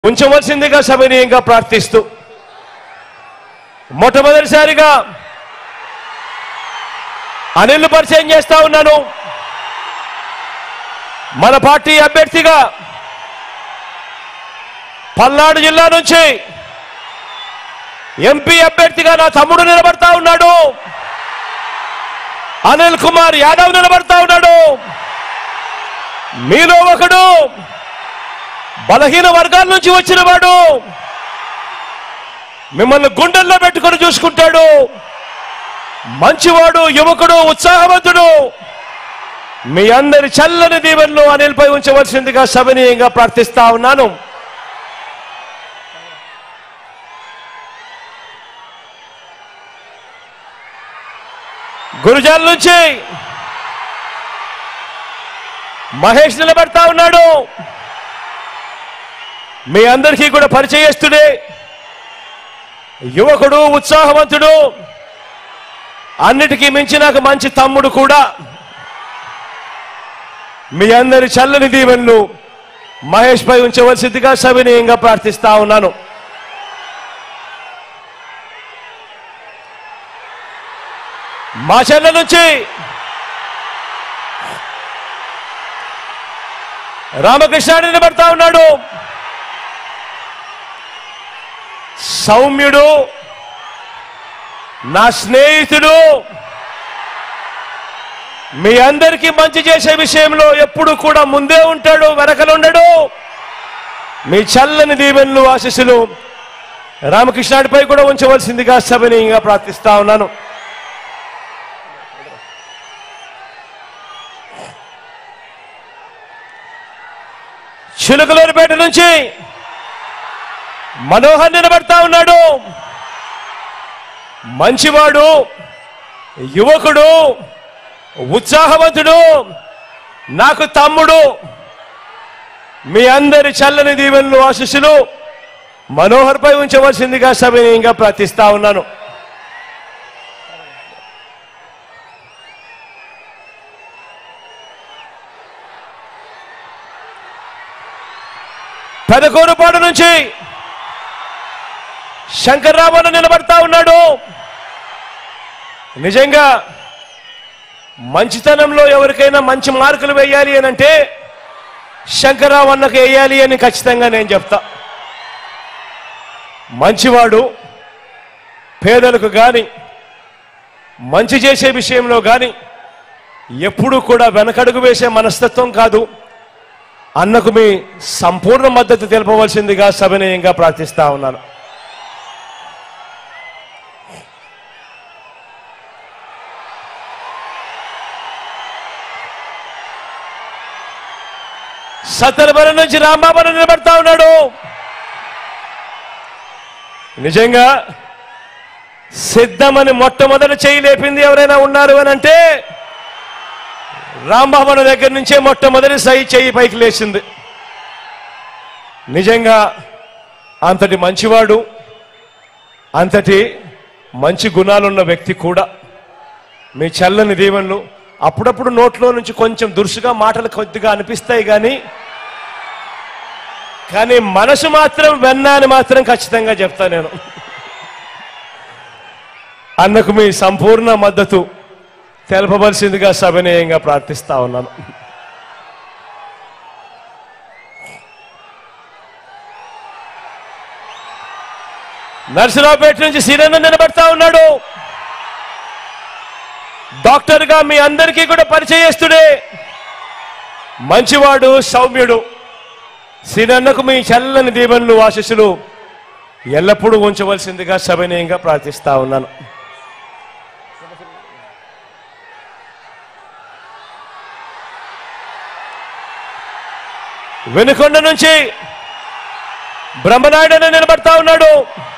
ఉంచవలసిందిగా సవినీయంగా ప్రార్థిస్తూ మొట్టమొదటిసారిగా అనిల్ పరిచయం చేస్తా ఉన్నాను మన పార్టీ అభ్యర్థిగా పల్నాడు జిల్లా నుంచి ఎంపీ అభ్యర్థిగా నా తమ్ముడు నిలబడతా ఉన్నాడు అనిల్ కుమార్ యాదవ్ నిలబడతా ఉన్నాడు మీలో ఒకడు బలహీన వర్గాల నుంచి వచ్చిన వాడు మిమ్మల్ని గుండెల్లో పెట్టుకొని చూసుకుంటాడు మంచివాడు యువకుడు ఉత్సాహవంతుడు మీ అందరి చల్లని దీవెనలు అనిల్పై ఉంచవలసిందిగా సవినీయంగా ప్రార్థిస్తా ఉన్నాను గురుజాల నుంచి మహేష్ నిలబడతా ఉన్నాడు మీ అందరికీ కూడా పరిచయస్తుడే యువకుడు ఉత్సాహవంతుడు అన్నిటికీ మించి నాకు మంచి తమ్ముడు కూడా మీ అందరి చల్లని దీవెనలు మహేష్ పై ఉంచవలసిందిగా సవినీయంగా ప్రార్థిస్తా ఉన్నాను మా చెల్ల నుంచి రామకృష్ణ నిలబడతా ఉన్నాడు సౌమ్యుడు నా స్నేహితుడు మీ అందరికీ మంచి చేసే విషయంలో ఎప్పుడు కూడా ముందే ఉంటాడు వెనకలుండడు మీ చల్లని దీవెనలు ఆశీస్సులు రామకృష్ణాడిపై కూడా ఉంచవలసిందిగా సభనీయంగా ప్రార్థిస్తా ఉన్నాను చిలుకలూరిపేట నుంచి మనోహర్ నిలబడతా ఉన్నాడు మంచివాడు యువకుడు ఉత్సాహవంతుడు నాకు తమ్ముడు మీ అందరి చల్లని దీవెనలు ఆశీస్సులు మనోహర్ పై ఉంచవలసిందిగా సవినీయంగా ప్రార్థిస్తా ఉన్నాను పెదకూరుపాడు నుంచి శంకర్రామన్న నిలబడతా ఉన్నాడు నిజంగా మంచితనంలో ఎవరికైనా మంచి మార్కులు వేయాలి అని అంటే శంకర్రావు అన్నకు వేయాలి అని ఖచ్చితంగా నేను చెప్తా మంచివాడు పేదలకు కానీ మంచి చేసే విషయంలో కానీ ఎప్పుడూ కూడా వెనకడుగు వేసే మనస్తత్వం కాదు అన్నకు మీ సంపూర్ణ మద్దతు తెలపవలసిందిగా సవినయంగా ప్రార్థిస్తా ఉన్నాను సత్తరబరం నుంచి రాంబాబును నిలబడతా ఉన్నాడు నిజంగా సిద్ధమని మొట్టమొదటి చేయి లేపింది ఎవరైనా ఉన్నారు అని అంటే రాంబాబున దగ్గర నుంచే మొట్టమొదటి సై చెయ్యి పైకి లేచింది నిజంగా అంతటి మంచివాడు అంతటి మంచి గుణాలున్న వ్యక్తి కూడా మీ చల్లని దీవెనలు అప్పుడప్పుడు నోట్లో నుంచి కొంచెం దురుసుగా మాటలు కొద్దిగా అనిపిస్తాయి కానీ కానీ మనసు మాత్రం వెన్న అని మాత్రం ఖచ్చితంగా చెప్తా నేను అన్నకు మీ సంపూర్ణ మద్దతు తెలపవలసిందిగా సవినయంగా ప్రార్థిస్తా ఉన్నాను నర్సరావుపేట నుంచి సీనన్న నిలబడతా ఉన్నాడు డాక్టర్ గా మీ అందరికీ కూడా పరిచయస్తుడే మంచివాడు సౌమ్యుడు సీనన్నకు మీ చల్లని దీవెనలు ఆశీస్సులు ఎల్లప్పుడూ ఉంచవలసిందిగా సవినయంగా ప్రార్థిస్తా ఉన్నాను వెనుకొండ నుంచి బ్రహ్మనాయుడు అని నిలబడతా ఉన్నాడు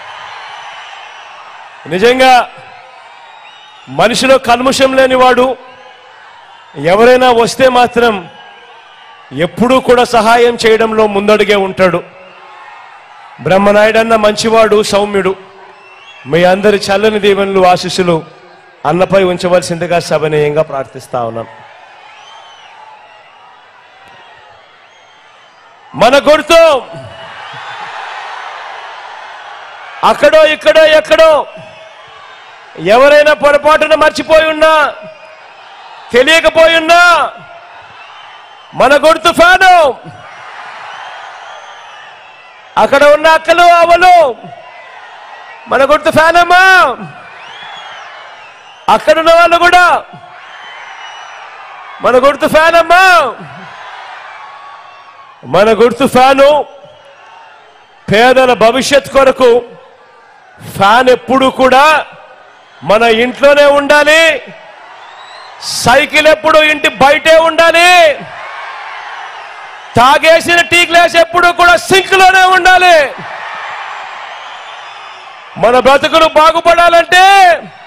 నిజంగా మనిషిలో కల్ముషం లేనివాడు ఎవరైనా వస్తే మాత్రం ఎప్పుడూ కూడా సహాయం చేయడంలో ముందడుగే ఉంటాడు బ్రహ్మనాయుడన్న మంచివాడు సౌమ్యుడు మీ అందరి చల్లని దీవెనలు ఆశీస్సులు అన్నపై ఉంచవలసిందిగా సభనీయంగా ప్రార్థిస్తా ఉన్నాను మన గుర్తు అక్కడో ఇక్కడో ఎక్కడో ఎవరైనా పొరపాటున మర్చిపోయి ఉన్నా తెలియకపోయి ఉన్నా మన గుర్తు ఫ్యాను అక్కడ ఉన్న అక్కలు అవలు మన గుర్తు ఫ్యాన్ అమ్మా అక్కడున్న వాళ్ళు కూడా మన గుర్తు ఫ్యాన్ అమ్మా మన గుర్తు ఫ్యాను పేదల భవిష్యత్ కొరకు ఫ్యాన్ ఎప్పుడు కూడా మన ఇంట్లోనే ఉండాలి సైకిల్ ఎప్పుడు ఇంటి బయటే ఉండాలి తాగేసిన టీ గ్లాస్ ఎప్పుడు కూడా సింక్ లోనే ఉండాలి మన బ్రతుకులు బాగుపడాలంటే